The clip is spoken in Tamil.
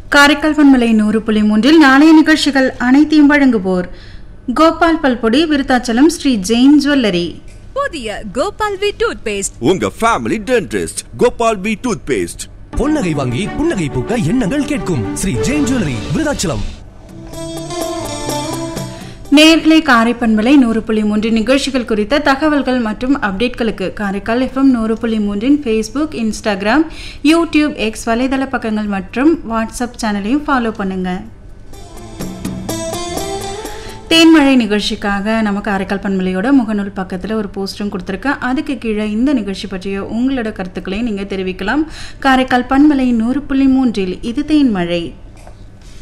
காரைக்கால் பண்பலை நூறு புள்ளி மூன்றில் நாளைய நிகழ்ச்சிகள் அனைத்தையும் வழங்குவோர் கோபால் பல்பொடி விருத்தாச்சலம் ஸ்ரீ ஜெயின் ஜுவல்லரி புதிய கோபால் வி டூத் பேஸ்ட் உங்க family dentist Gopal B toothpaste பொன்னகை வாங்கி புன்னகை பூக்க எண்ணங்கள் கேட்கும் ஸ்ரீ ஜெயின் ஜுவல்லரி விருதாச்சலம் நேர்களை காரைப்பண்பலை நூறு புள்ளி மூன்று நிகழ்ச்சிகள் குறித்த தகவல்கள் மற்றும் அப்டேட்களுக்கு காரைக்கால் எஃப்எம் நூறு புள்ளி மூன்றின் ஃபேஸ்புக் இன்ஸ்டாகிராம் யூடியூப் எக்ஸ் வலைதள பக்கங்கள் மற்றும் வாட்ஸ்அப் சேனலையும் ஃபாலோ பண்ணுங்க தேன்மழை நிகழ்ச்சிக்காக நம்ம காரைக்கால் பண்பலையோட முகநூல் பக்கத்தில் ஒரு போஸ்டரும் கொடுத்துருக்கேன் அதுக்கு கீழே இந்த நிகழ்ச்சி பற்றிய உங்களோட கருத்துக்களையும் நீங்கள் தெரிவிக்கலாம் காரைக்கால் பண்பலை நூறு புள்ளி மூன்றில் இது தேன்மழை